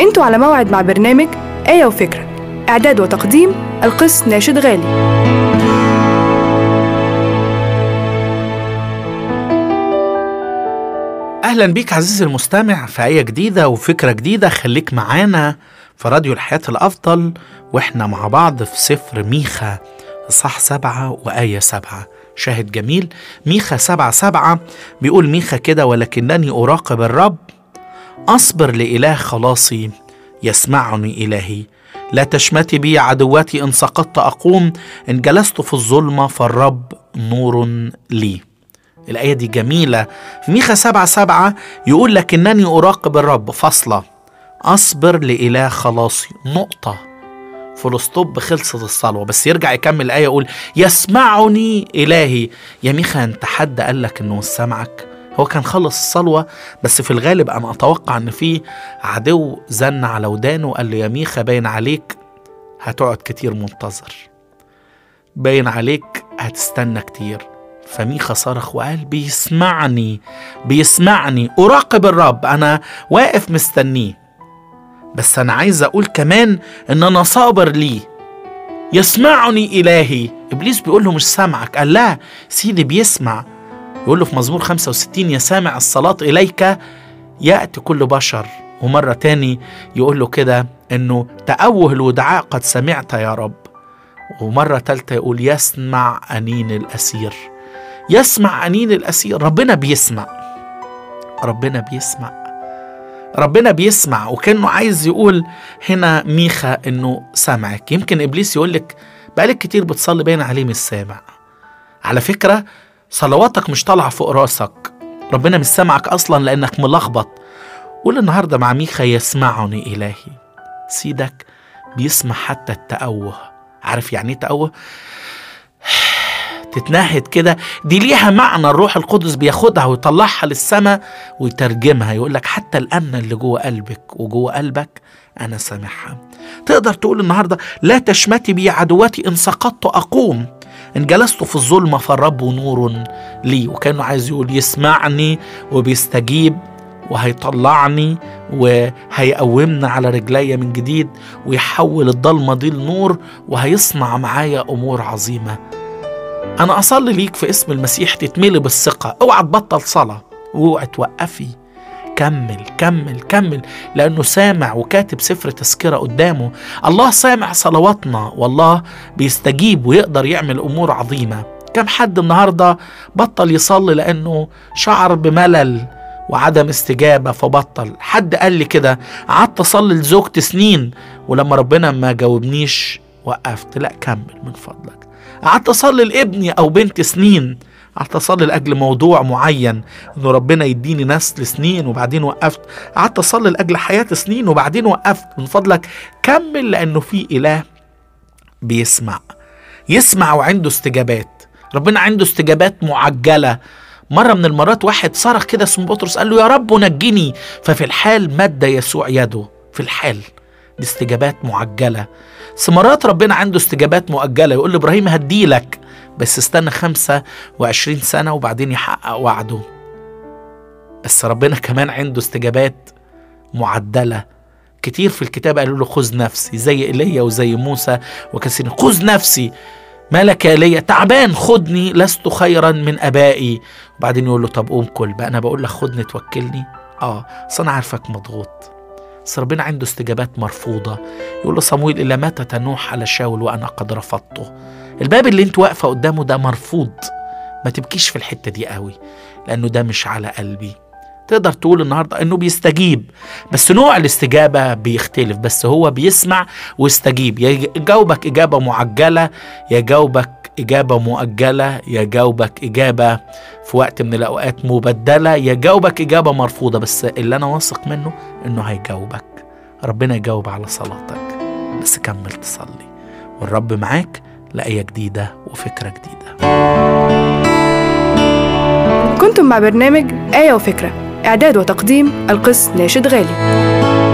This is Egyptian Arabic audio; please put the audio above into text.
انتوا على موعد مع برنامج آية وفكرة إعداد وتقديم القس ناشد غالي اهلا بيك عزيزي المستمع في آية جديدة وفكرة جديدة خليك معانا في راديو الحياة الأفضل وإحنا مع بعض في سفر ميخا صح سبعة وآية سبعة شاهد جميل ميخا سبعة سبعة بيقول ميخا كده ولكنني أراقب الرب أصبر لإله خلاصي يسمعني إلهي لا تشمتي بي عدواتي إن سقطت أقوم إن جلست في الظلمة فالرب نور لي الآية دي جميلة في ميخا سبعة سبعة يقول لكنني أراقب الرب فاصلة أصبر لإله خلاصي نقطة فلسطوب خلصت الصلوة بس يرجع يكمل الآية يقول يسمعني إلهي يا ميخا أنت حد قال لك إنه مش سامعك هو كان خلص الصلوة بس في الغالب أنا أتوقع إن في عدو زن على ودانه وقال له يا ميخا باين عليك هتقعد كتير منتظر باين عليك هتستنى كتير فميخا صرخ وقال بيسمعني بيسمعني أراقب الرب أنا واقف مستنيه بس أنا عايز أقول كمان إن أنا صابر ليه يسمعني إلهي إبليس بيقول له مش سامعك قال لا سيدي بيسمع يقول له في مزمور 65 يا سامع الصلاة إليك يأتي كل بشر ومرة تاني يقول له كده إنه تأوه الودعاء قد سمعت يا رب ومرة تالتة يقول يسمع أنين الأسير يسمع أنين الأسير ربنا بيسمع ربنا بيسمع ربنا بيسمع وكأنه عايز يقول هنا ميخا إنه سامعك يمكن إبليس يقول لك بقالك كتير بتصلي باين عليه مش سامع على فكرة صلواتك مش طالعة فوق راسك ربنا مش سامعك أصلا لأنك ملخبط قول النهاردة مع ميخا يسمعني إلهي سيدك بيسمع حتى التأوه عارف يعني ايه تأوه؟ تتنهد كده دي ليها معنى الروح القدس بياخدها ويطلعها للسماء ويترجمها يقول لك حتى الأمن اللي جوه قلبك وجوه قلبك أنا سامعها تقدر تقول النهاردة لا تشمتي بي عدواتي إن سقطت أقوم إن جلست في الظلمة فالرب نور لي وكانه عايز يقول يسمعني وبيستجيب وهيطلعني وهيقومنا على رجلي من جديد ويحول الضلمة دي لنور وهيصنع معايا أمور عظيمة أنا أصلي ليك في اسم المسيح تتملي بالثقة اوعى تبطل صلاة واوعى توقفي كمل كمل كمل لأنه سامع وكاتب سفر تذكرة قدامه الله سامع صلواتنا والله بيستجيب ويقدر يعمل أمور عظيمة كم حد النهاردة بطل يصلي لأنه شعر بملل وعدم استجابة فبطل حد قال لي كده قعدت أصلي لزوجتي سنين ولما ربنا ما جاوبنيش وقفت لا كمل من فضلك قعدت اصلي لابني او بنتي سنين قعدت اصلي لاجل موضوع معين انه ربنا يديني نسل سنين وبعدين وقفت قعدت اصلي لاجل حياه سنين وبعدين وقفت من فضلك كمل لانه في اله بيسمع يسمع وعنده استجابات ربنا عنده استجابات معجله مرة من المرات واحد صرخ كده اسمه بطرس قال له يا رب نجني ففي الحال مد يسوع يده في الحال دي استجابات معجلة مرات ربنا عنده استجابات مؤجلة يقول لإبراهيم هديلك بس استنى خمسة وعشرين سنة وبعدين يحقق وعده بس ربنا كمان عنده استجابات معدلة كتير في الكتاب قالوا له خذ نفسي زي ايليا وزي موسى وكثير خذ نفسي مالك يا ايليا تعبان خدني لست خيرا من ابائي وبعدين يقول له طب قوم كل بقى انا بقول لك خدني توكلني اه اصل انا عارفك مضغوط بس ربنا عنده استجابات مرفوضة يقول له صمويل إلى متى تنوح على شاول وأنا قد رفضته الباب اللي انت واقفة قدامه ده مرفوض ما تبكيش في الحتة دي قوي لأنه ده مش على قلبي تقدر تقول النهارده انه بيستجيب بس نوع الاستجابه بيختلف بس هو بيسمع ويستجيب يجاوبك اجابه معجله يجاوبك إجابة مؤجلة يجاوبك إجابة في وقت من الأوقات مبدلة يجاوبك إجابة مرفوضة بس اللي أنا واثق منه إنه هيجاوبك ربنا يجاوب على صلاتك بس كمل تصلي والرب معاك لآية جديدة وفكرة جديدة كنتم مع برنامج آية وفكرة إعداد وتقديم القس ناشد غالي